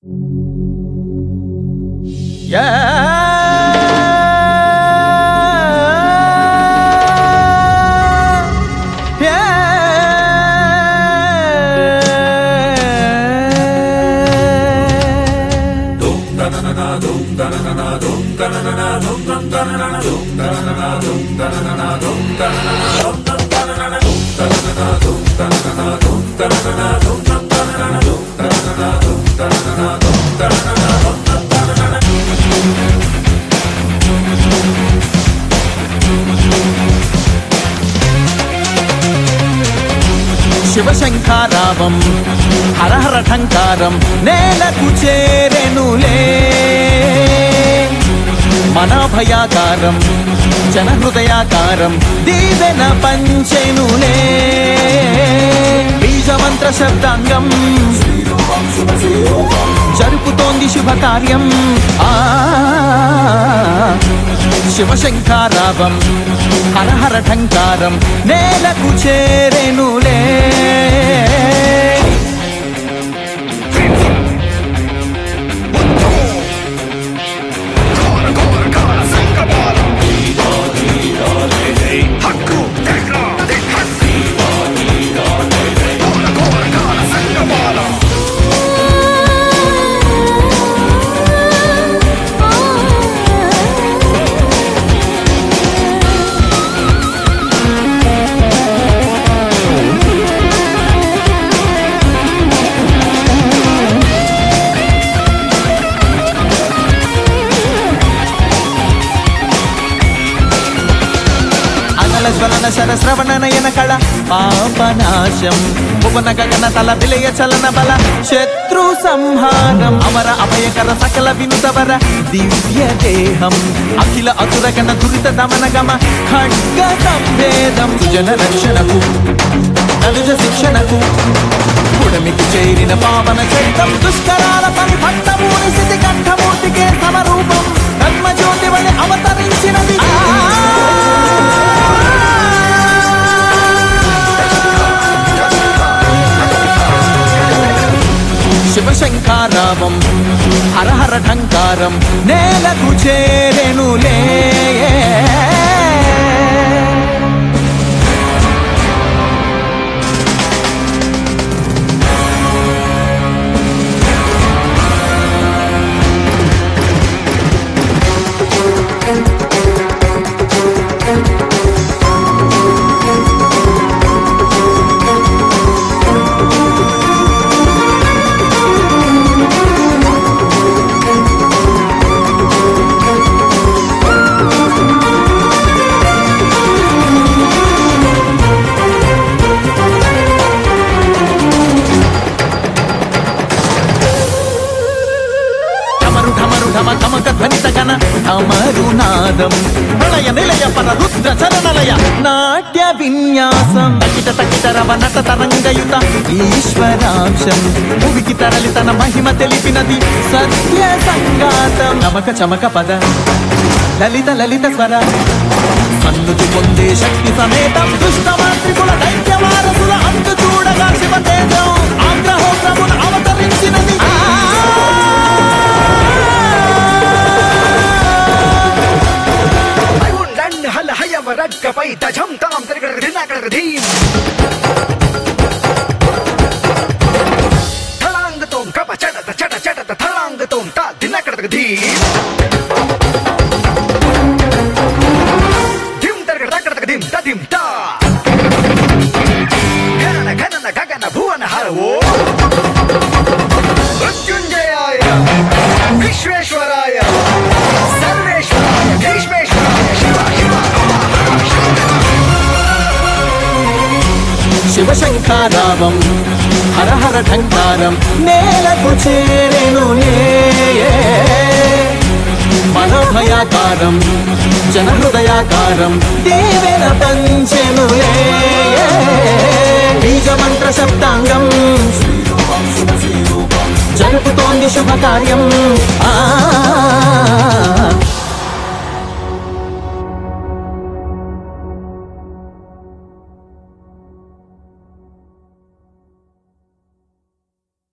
శివశంఖారావం హరహర ఠంకారం నేలకు చేరెనులే మన భయాకారం జన హృదయాకారం దీవెన పంచెనులే బీజమంత్ర శబ్దాంగం జరుపుతోంది శుభకార్యం ఆ శివశంఖారావం హరహర ఠంకారం నేలకు చేరెనులే అనల జ్వలన శరశ్రవణ నయన కళ పాపనాశం భువన గగన తల విలయ చలన బల శత్రు సంహారం అమర అభయకర సకల వినుతవర దివ్య దేహం అఖిల అసుర గణ దురిత దమన గమ ఖడ్గ సంభేదం జన రక్షణకు అనుజ శిక్షణకు పుడమికి చేరిన పావన చైతం దుష్కరాల పని భట్టమూని స్థితి కంఠమూర్తికే సమరూపం ధర్మజ్యోతి వలె అవతరించినది శివశంఖారావం హరహర ఠంకారం నేలకు చేరెనులే ఢమరు ఢమరు ఢమ కమక ధ్వనిత గణ ఢమరునాదం ప్రళయ నిలయ పర రుద్ర చరణలయ నాట్య విన్యాసం తకిట తకిట రవ నట తరంగయుత ఈశ్వరాంశం భువికి తరలి తన మహిమ తెలిపినది సత్య సంగాతం నమక చమక పద లలిత లలిత స్వర సన్నుతి పొందే శక్తి సమేతం దుష్ట మాంత్రికుల దైత్య వారసుల అంతు చూడగా శివ తేజం ఆగ్రహోగ్రమున అవతరించినది ఆ ఉండండి హల హయవ రగ్గపై తజం తాం తిరగడ దినగడ ధీం థళాంగతోం కప చటత చట చటత థళాంగతోం తా దినగడ ధీం ధిం తిరగడ తగడ ధిం తధిం తా గణన గణన గగన భువన హరవో మృత్యుంజయాయ విశ్వేశ్వరాయ సర్వేశ్వరాయ భీష్మేశ్వరాయ శివ శివ శివశంఖారావం హరహర ఠంకారం నేలకు చేరెనులే మనోభయాకారం జనహృదయాకారం దేవెన పంచెనులే బీజమంత్ర శబ్దాంగం జరుపుతోంది శుభకార్యం ఆ